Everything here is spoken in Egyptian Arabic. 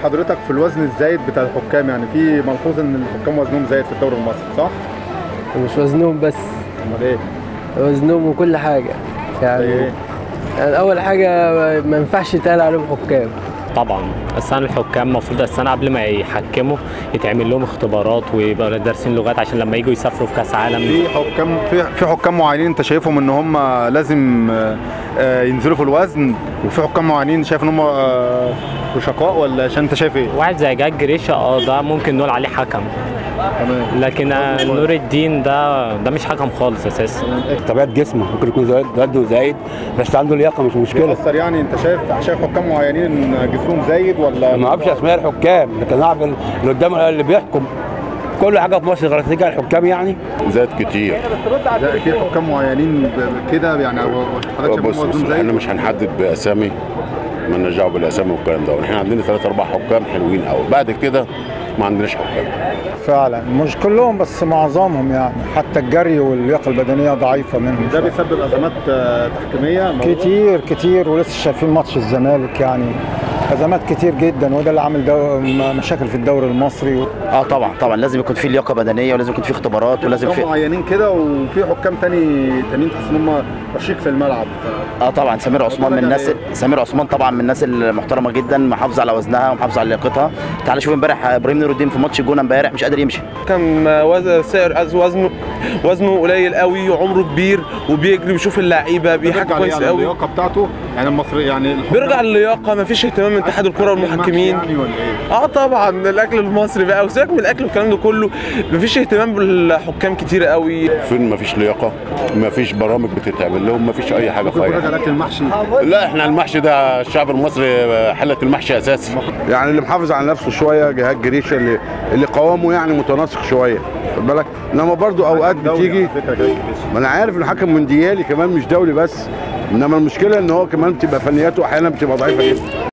حضرتك في الوزن الزايد بتاع الحكام يعني في ملحوظ ان الحكام وزنهم زايد في الدوري المصري صح؟ ومش وزنهم بس امال ايه؟ وزنهم وكل حاجة زي يعني, ايه؟ يعني أول حاجة ما ينفعش يتقال عليهم حكام طبعا السنة الحكام المفروض السنة قبل ما يحكموا يتعمل لهم اختبارات ويبقى دارسين لغات عشان لما يجوا يسافروا في كاس عالم في حكام في في حكام معينين انت شايفهم ان هم لازم آه، آه، ينزلوا في الوزن وفي حكام معينين شايف ان هم آه، رشقاء ولا عشان انت شايف ايه؟ واحد زي جاج جريشة اه ده ممكن نقول عليه حكم تمام لكن آه، نور الدين ده ده مش حكم خالص اساسا طبيعه جسمه ممكن يكون زايد وزنه زايد بس عنده لياقه مش مشكله بيأثر يعني انت شايف شايف حكام معينين جسمهم زايد ولا ما اعرفش اسماء الحكام لكن اعرف اللي قدام اللي بيحكم كل حاجه في مصر غير تيجي على الحكام يعني زاد كتير زي- في حكام معينين ب- كده يعني أو- حضرتك بص شايفهم بص وزنهم احنا زايد مش هنحدد باسامي مالناش دعوه بالاسامي والكلام ده احنا عندنا ثلاث اربع حكام حلوين قوي بعد كده ما عندناش حكام فعلا مش كلهم بس معظمهم يعني حتى الجري واللياقه البدنيه ضعيفه منهم ده بيسبب ازمات آه، تحكيميه موضوع- كتير كتير ولسه شايفين ماتش الزمالك يعني ازمات كتير جدا وده اللي عامل دو... م- مشاكل في الدوري المصري اه طبعا طبعا لازم يكون في لياقه بدنيه ولازم يكون في اختبارات ولازم حكام في معينين كده وفي حكام تاني تانيين تحس ان هم رشيق في الملعب اه طبعا سمير عثمان من الناس سمير عثمان طبعا من الناس المحترمه جدا محافظه على وزنها ومحافظه على لياقتها تعال شوف امبارح ابراهيم نور الدين في ماتش الجونه امبارح مش قادر يمشي كان وزن سعر وزنه وزنه قليل قوي وعمره كبير وبيجري بيشوف اللعيبه بيحكي بيرجع كويس يعني قوي اللياقه بتاعته يعني المصري يعني الحكام بيرجع للياقه مفيش اهتمام من اتحاد الكره والمحكمين يعني ولا ايه؟ اه طبعا الاكل المصري بقى وسيبك من الاكل والكلام ده كله مفيش اهتمام بالحكام كتير قوي فين ما فيش لياقه ما فيش برامج بتتعمل لهم ما فيش اي حاجه في ممكن اي يكون حاجه راجع الاكل المحشي لا احنا المحشي ده الشعب المصري حله المحشي اساسي يعني اللي محافظ على نفسه شويه جهاد جريشه اللي اللي قوامه يعني متناسق شويه خد بالك انما برضو اوقات دولي بتيجي على فكرة جاي. ما انا عارف ان حكم مونديالي كمان مش دولي بس انما المشكله ان هو كمان بتبقى فنياته احيانا بتبقى ضعيفه جدا